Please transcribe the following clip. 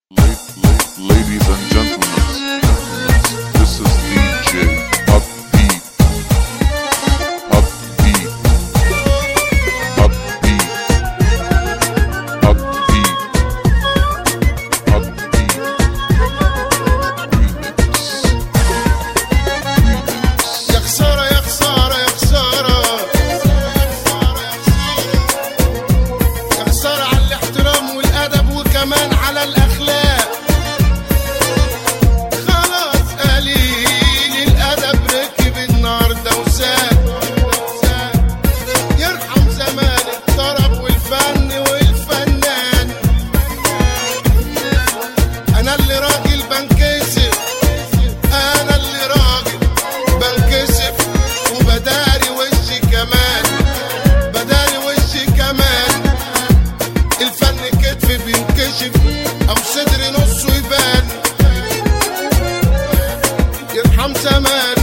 La- la- Ladies and gentlemen, this is DJ Upbeat. Upbeat. Upbeat. Upbeat. Upbeat. Remix. Remix. يا خسارة يا خسارة يا خسارة يا خسارة على الاحترام والأدب وكمان على الأخلاق خلاص قليل الأدب ركب النهاردة وساب يرحم زمان الطرب والفن والفنان أنا اللي راجل بنكسب أنا اللي راجل بنكسب وبداري وشي كمان بداري وشي كمان الفن كتفي بينكشف او صدري نصه يبان يرحم زمان